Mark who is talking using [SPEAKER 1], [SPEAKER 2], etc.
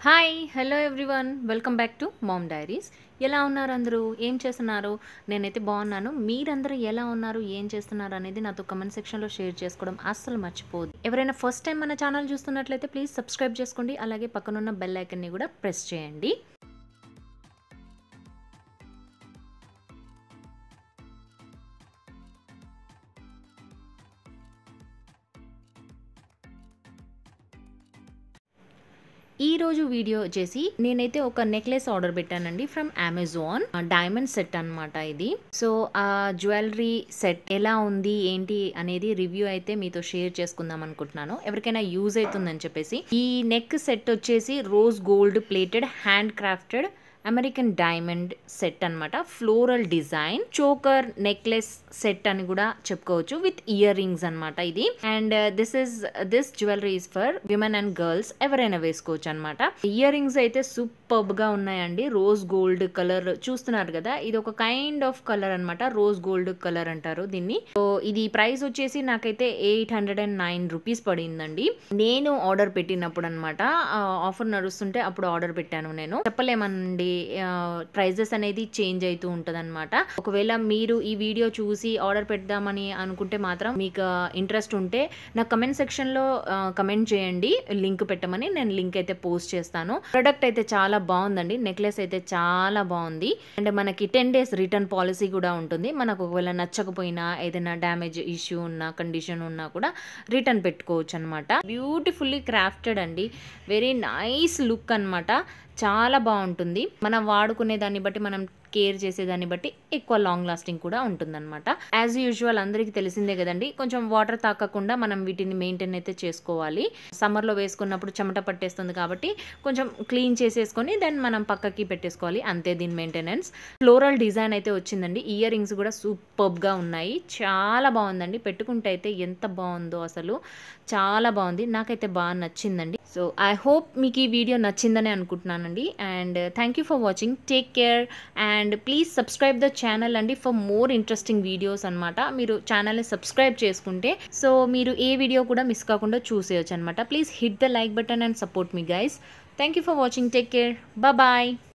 [SPEAKER 1] hi hello everyone welcome back to mom diaries ఎలా ఉన్నారు అందరూ ఏం చేస్తున్నారు నేనైతే బాగున్నాను మీరందరూ ఎలా ఉన్నారు ఏం చేస్తున్నారు అనేది నాతో కమెంట్ సెక్షన్లో షేర్ చేసుకోవడం అస్సలు మర్చిపోదు ఎవరైనా ఫస్ట్ టైం మన ఛానల్ చూస్తున్నట్లయితే ప్లీజ్ సబ్స్క్రైబ్ చేసుకోండి అలాగే పక్కనున్న బెల్ ఐకన్ని కూడా ప్రెస్ చేయండి ఈ రోజు వీడియో వచ్చేసి నేనైతే ఒక నెక్లెస్ ఆర్డర్ పెట్టానండి ఫ్రమ్ అమెజాన్ డైమండ్ సెట్ అన్నమాట ఇది సో ఆ జ్యువెలరీ సెట్ ఎలా ఉంది ఏంటి అనేది రివ్యూ అయితే మీతో షేర్ చేసుకుందాం అనుకుంటున్నాను ఎవరికైనా యూజ్ అవుతుందని చెప్పేసి ఈ నెక్ సెట్ వచ్చేసి rose gold plated handcrafted American diamond set అన్నమాట floral design choker necklace set అని కూడా చెప్పుకోవచ్చు విత్ ఇయర్ రింగ్స్ అనమాట ఇది and this is this jewellery is for women and girls ఎవరైనా వేసుకోవచ్చు అనమాట ఇయర్ రింగ్స్ అయితే సూపర్బ్ గా ఉన్నాయండి రోజ్ గోల్డ్ కలర్ చూస్తున్నారు కదా ఇది ఒక కైండ్ ఆఫ్ కలర్ అన్నమాట రోజ్ గోల్డ్ కలర్ అంటారు దీన్ని సో ఇది ప్రైస్ వచ్చేసి నాకైతే eight hundred and nine rupees పడిందండి నేను ఆర్డర్ పెట్టినప్పుడు అనమాట ఆఫర్ నడుస్తుంటే అప్పుడు ఆర్డర్ పెట్టాను నేను చెప్పలేమండి ప్రైజెస్ అనేది చేంజ్ అవుతూ ఉంటుంది అనమాట ఒకవేళ మీరు ఈ వీడియో చూసి ఆర్డర్ పెడదామని అనుకుంటే మాత్రం మీకు ఇంట్రెస్ట్ ఉంటే నా కమెంట్ సెక్షన్లో కమెంట్ చేయండి లింక్ పెట్టమని నేను లింక్ అయితే పోస్ట్ చేస్తాను ప్రొడక్ట్ అయితే చాలా బాగుందండి నెక్లెస్ అయితే చాలా బాగుంది అండ్ మనకి టెన్ డేస్ రిటర్న్ పాలసీ కూడా ఉంటుంది మనకు ఒకవేళ నచ్చకపోయినా ఏదైనా డ్యామేజ్ ఇష్యూ ఉన్నా కండిషన్ ఉన్నా కూడా రిటర్న్ పెట్టుకోవచ్చు అనమాట బ్యూటిఫుల్లీ క్రాఫ్టెడ్ అండి వెరీ నైస్ లుక్ అనమాట చాలా బాగుంటుంది మనం వాడుకునే దాన్ని బట్టి మనం కేర్ చేసేదాన్ని బట్టి ఎక్కువ లాంగ్ లాస్టింగ్ కూడా ఉంటుందన్నమాట యాజ్ యూజువల్ అందరికీ తెలిసిందే కదండి కొంచెం వాటర్ తాకకుండా మనం వీటిని మెయింటైన్ అయితే చేసుకోవాలి సమ్మర్లో వేసుకున్నప్పుడు చెమట పట్టేస్తుంది కాబట్టి కొంచెం క్లీన్ చేసేసుకొని దెన్ మనం పక్కకి పెట్టేసుకోవాలి అంతే దీని మెయింటెనెన్స్ ఫ్లోరల్ డిజైన్ అయితే వచ్చిందండి ఇయర్ రింగ్స్ కూడా సూపర్గా ఉన్నాయి చాలా బాగుందండి పెట్టుకుంటే అయితే ఎంత బాగుందో అసలు చాలా బాగుంది నాకైతే బాగా నచ్చిందండి సో ఐ హోప్ మీకు ఈ వీడియో నచ్చిందని అనుకుంటున్నానండి and thank you for watching take care and please subscribe the channel అండి ఫర్ మోర్ ఇంట్రెస్టింగ్ వీడియోస్ అనమాట మీరు ఛానల్ని సబ్స్క్రైబ్ చేసుకుంటే సో మీరు ఏ వీడియో కూడా మిస్ కాకుండా చూసేయచ్చు అనమాట please hit the like button and support మీ guys thank you for watching take care bye